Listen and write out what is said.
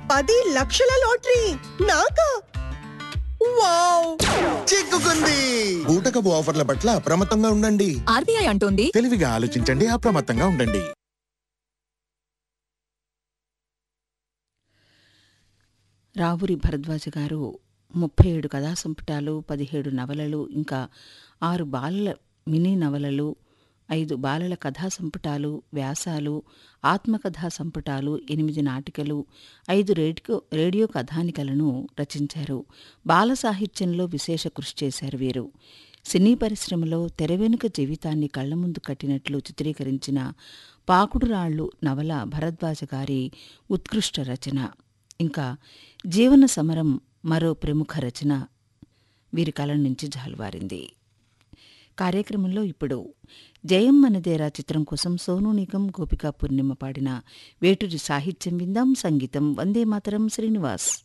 పది లక్షల లాటరీ నాకా వావ్ చిక్కుకుంది బూటకపు ఆఫర్ల పట్ల అప్రమత్తంగా ఉండండి ఆర్బీఐ అంటోంది తెలివిగా ఆలోచించండి అప్రమత్తంగా ఉండండి రావురి భరద్వాజ గారు ముప్పై ఏడు కథా సంపుటాలు పదిహేడు నవలలు ఇంకా ఆరు బాలల మినీ నవలలు ఐదు బాలల కథా సంపుటాలు వ్యాసాలు ఆత్మకథా సంపుటాలు ఎనిమిది నాటికలు ఐదు రేడియో రేడియో కథానికలను రచించారు బాల సాహిత్యంలో విశేష కృషి చేశారు వీరు సినీ పరిశ్రమలో తెరవెనుక జీవితాన్ని కళ్ల ముందు కట్టినట్లు చిత్రీకరించిన పాకుడురాళ్లు నవల భరద్వాజ గారి ఉత్కృష్ట రచన ఇంకా జీవన సమరం మరో ప్రముఖ రచన వీరి కలం నుంచి జాలువారింది కార్యక్రమంలో ఇప్పుడు జయం మనదేరా చిత్రం కోసం సోనూ నిగం గోపికా పూర్ణిమ పాడిన వేటూరి సాహిత్యం విందాం సంగీతం వందే మాతరం శ్రీనివాస్